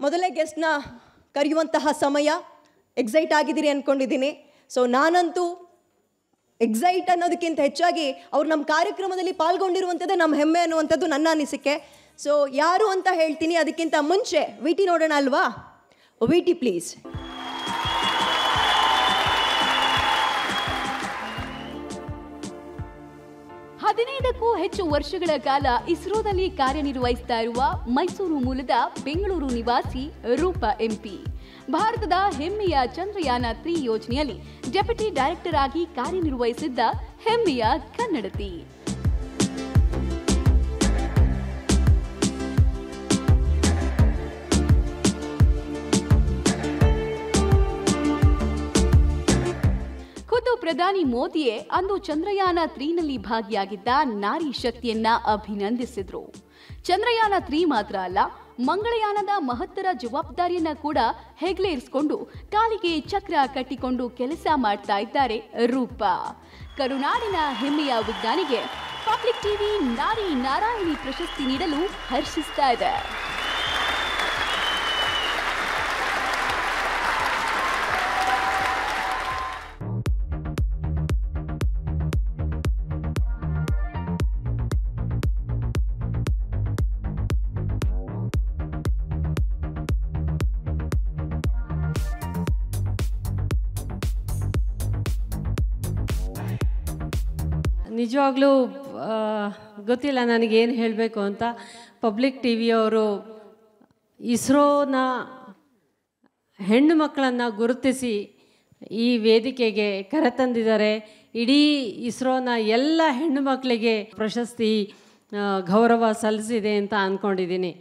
ಮೊದಲೇ ಗೆಸ್ಟ್ನ ಕರೆಯುವಂತಹ ಸಮಯ ಎಕ್ಸೈಟ್ ಆಗಿದ್ದೀರಿ ಅಂದ್ಕೊಂಡಿದ್ದೀನಿ ಸೊ ನಾನಂತೂ ಎಕ್ಸೈಟ್ ಅನ್ನೋದಕ್ಕಿಂತ ಹೆಚ್ಚಾಗಿ ಅವ್ರು ನಮ್ಮ ಕಾರ್ಯಕ್ರಮದಲ್ಲಿ ಪಾಲ್ಗೊಂಡಿರುವಂಥದ್ದೇ ನಮ್ಮ ಹೆಮ್ಮೆ ಅನ್ನುವಂಥದ್ದು ನನ್ನ ಅನಿಸಿಕೆ ಸೊ ಯಾರು ಅಂತ ಹೇಳ್ತೀನಿ ಅದಕ್ಕಿಂತ ಮುಂಚೆ ವಿ ಟಿ ನೋಡೋಣ ಅಲ್ವಾ ವಿ ಟಿ ಪ್ಲೀಸ್ ಹದಿನೈದಕ್ಕೂ ಹೆಚ್ಚು ವರ್ಷಗಳ ಕಾಲ ಇಸ್ರೋದಲ್ಲಿ ಕಾರ್ಯನಿರ್ವಹಿಸ್ತಾ ಇರುವ ಮೈಸೂರು ಮೂಲದ ಬೆಂಗಳೂರು ನಿವಾಸಿ ರೂಪಾ ಎಂಪಿ ಭಾರತದ ಹೆಮ್ಮೆಯ ಚಂದ್ರಯಾನ ತ್ರೀ ಯೋಜನೆಯಲ್ಲಿ ಡೆಪ್ಯೂಟಿ ಡೈರೆಕ್ಟರ್ ಆಗಿ ಕಾರ್ಯನಿರ್ವಹಿಸಿದ್ದ ಹೆಮ್ಮೆಯ ಕನ್ನಡತಿ ಖುದ್ದು ಪ್ರಧಾನಿ ಮೋದಿಯೇ ಅಂದು ಚಂದ್ರಯಾನ ತ್ರೀನಲ್ಲಿ ಭಾಗಿಯಾಗಿದ್ದ ನಾರಿ ಶಕ್ತಿಯನ್ನ ಅಭಿನಂದಿಸಿದ್ರು ಚಂದ್ರಯಾನ ತ್ರೀ ಮಾತ್ರ ಅಲ್ಲ ಮಂಗಳಯಾನದ ಮಹತ್ತರ ಜವಾಬ್ದಾರಿಯನ್ನ ಕೂಡ ಹೆಗ್ಲೇರಿಸಿಕೊಂಡು ಕಾಲಿಗೆ ಚಕ್ರ ಕಟ್ಟಿಕೊಂಡು ಕೆಲಸ ಮಾಡ್ತಾ ಇದ್ದಾರೆ ರೂಪಾ ಕರುನಾಡಿನ ಹೆಮ್ಮೆಯ ವಿಜ್ಞಾನಿಗೆ ಪಬ್ಲಿಕ್ ಟಿವಿ ನಾರಿ ನಾರಾಯಣಿ ಪ್ರಶಸ್ತಿ ನೀಡಲು ಹರ್ಷಿಸ್ತಾ ಇದೆ ನಿಜವಾಗ್ಲೂ ಆ, ಗೊತ್ತಿಲ್ಲ ನನಗೇನು ಹೇಳಬೇಕು ಅಂತ ಪಬ್ಲಿಕ್ ಟಿ ವಿಯವರು ಇಸ್ರೋನ ಹೆಣ್ಣು ಮಕ್ಕಳನ್ನು ಗುರುತಿಸಿ ಈ ವೇದಿಕೆಗೆ ಕರೆತಂದಿದ್ದಾರೆ ಇಡೀ ಇಸ್ರೋನ ಎಲ್ಲ ಹೆಣ್ಣು ಮಕ್ಕಳಿಗೆ ಪ್ರಶಸ್ತಿ ಆ, ಗೌರವ ಸಲ್ಲಿಸಿದೆ ಅಂತ ಅಂದ್ಕೊಂಡಿದ್ದೀನಿ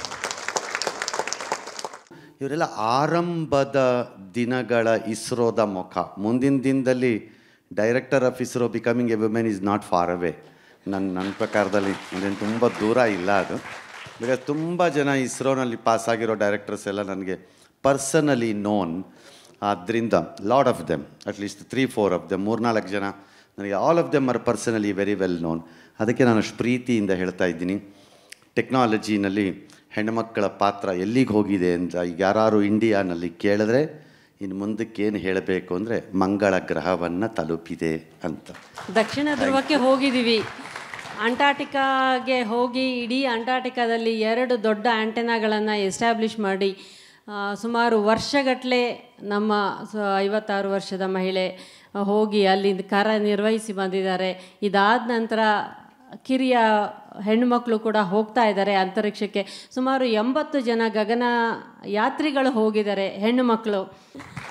ಇವರೆಲ್ಲ ಆರಂಭದ ದಿನಗಳ ಇಸ್ರೋದ ಮುಖ ಮುಂದಿನ ದಿನದಲ್ಲಿ director of ISRO becoming a women is not far away ನನ್ನ ನನ್ನ ಪ್ರಕಾರದಲ್ಲಿ ಅದೇನು ತುಂಬ ದೂರ ಇಲ್ಲ ಅದು ಬಿಕಾಸ್ ತುಂಬ ಜನ ಇಸ್ರೋನಲ್ಲಿ ಪಾಸ್ ಆಗಿರೋ ಡೈರೆಕ್ಟರ್ಸ್ ಎಲ್ಲ ನನಗೆ ಪರ್ಸನಲಿ ನೋನ್ ಆದ್ದರಿಂದ lot of them at least three four of them ಮೂರ್ನಾಲ್ಕು ಜನ ನನಗೆ all of them are personally very well known ಅದಕ್ಕೆ ನಾನು ಅಷ್ಟು ಪ್ರೀತಿಯಿಂದ ಹೇಳ್ತಾ ಇದ್ದೀನಿ ಟೆಕ್ನಾಲಜಿನಲ್ಲಿ ಹೆಣ್ಮಕ್ಕಳ ಪಾತ್ರ ಎಲ್ಲಿಗೆ ಹೋಗಿದೆ ಅಂತ ಈಗ ಯಾರು ಇಂಡಿಯಾನಲ್ಲಿ ಕೇಳಿದ್ರೆ ಇನ್ನು ಮುಂದಕ್ಕೆ ಏನು ಹೇಳಬೇಕು ಅಂದರೆ ಮಂಗಳ ಗ್ರಹವನ್ನು ತಲುಪಿದೆ ಅಂತ ದಕ್ಷಿಣ ಧ್ರುವಕ್ಕೆ ಹೋಗಿದ್ದೀವಿ ಅಂಟಾರ್ಟಿಕಾಗೆ ಹೋಗಿ ಇಡೀ ಅಂಟಾರ್ಟಿಕಾದಲ್ಲಿ ಎರಡು ದೊಡ್ಡ ಆ್ಯಂಟೆನಾಗಳನ್ನು ಎಸ್ಟಾಬ್ಲಿಷ್ ಮಾಡಿ ಆ, ಸುಮಾರು ವರ್ಷಗಟ್ಟಲೆ ನಮ್ಮ ಸ- ಐವತ್ತಾರು ವರ್ಷದ ಮಹಿಳೆ ಹೋಗಿ ಅಲ್ಲಿ ಕಾರ್ಯನಿರ್ವಹಿಸಿ ಬಂದಿದ್ದಾರೆ ಇದಾದ ನಂತರ ಕಿರಿಯ ಹೆಣ್ಣುಮಕ್ಕಳು ಕೂಡ ಹೋಗ್ತಾ ಇದ್ದಾರೆ ಅಂತರಿಕ್ಷಕ್ಕೆ ಸುಮಾರು ಎಂಬತ್ತು ಜನ ಗಗನ ಯಾತ್ರಿಗಳು ಹೋಗಿದ್ದಾರೆ ಹೆಣ್ಣು ಮಕ್ಕಳು